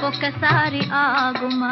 ఒక్కసారి ఆగుమా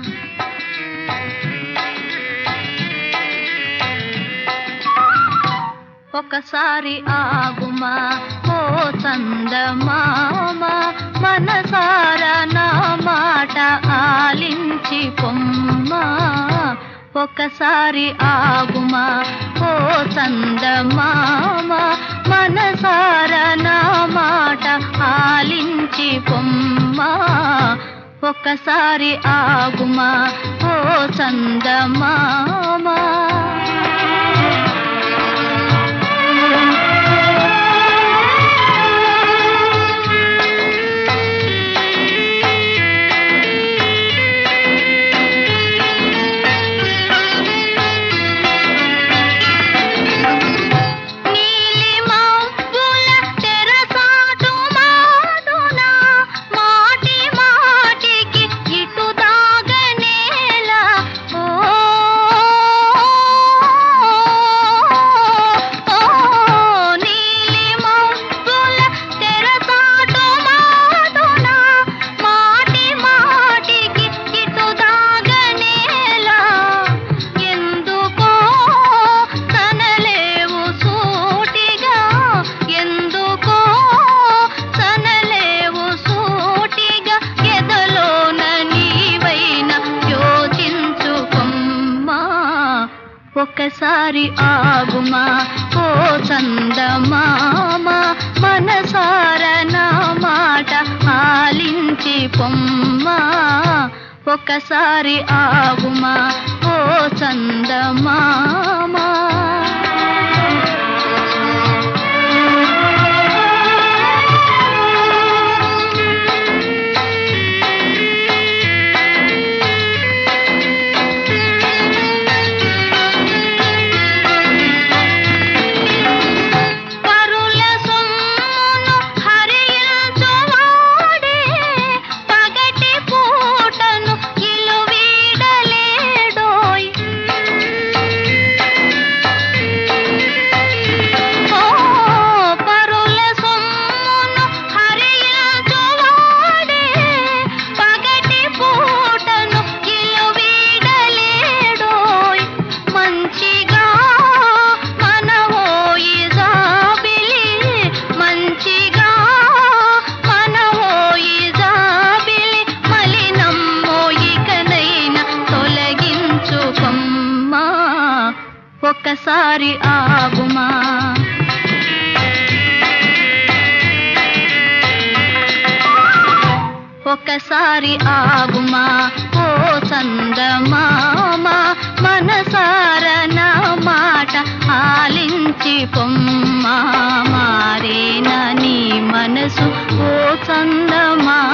ఒకసారి ఆగుమా ఓ చందమామ మనసార నా మాట ఆలించి పొమ్మా ఒకసారి ఆగుమా ఓ చందమామ మనసార నా మాట ఆలించి పొమ్మా ఒకసారి ఆగుమా ఓ చందమామ నీలి మబ్బుల తెరసాటు మాటున మాటి మాటికి ఇటు దాగనేలా ఓ ఓ నీలి మబ్బుల తెరసాటు మాటున మాటి మాటికి ఇటు దాగనేలా ఎందుకో కనలేవు సూటిగా ఎందుకో కనలేవు సూటిగా ఎదలోన నీవైన యోచించుకొమ్మా ఒకసారి ఆగుమా ఓ చందమామ మనసార నా మాట ఆలించి పొమ్మా ఒకసారి ఆగుమా ఓ చందమామ పరుల సొమ్మును హరించువాడే పగటి పూటను ఇలు వీడలేడోయ్ ఓ పరుల సొమ్మును హరించువాడే పగటి పూటను ఇలు వీడలేడోయ్ మంచిగా మనవోయి జాబిలి మంచిగా మనవోయి జాబిలి మలినమ్మోయికనైనా తొలగించుకొమ్మా ఒక్కసారి ఆగుమా ఒకసారి ఆగుమా ఓ చందమామ మనసార నా మాట ఆలించి పొమ్మా మారేనా నీ మనసు ఓ చందమా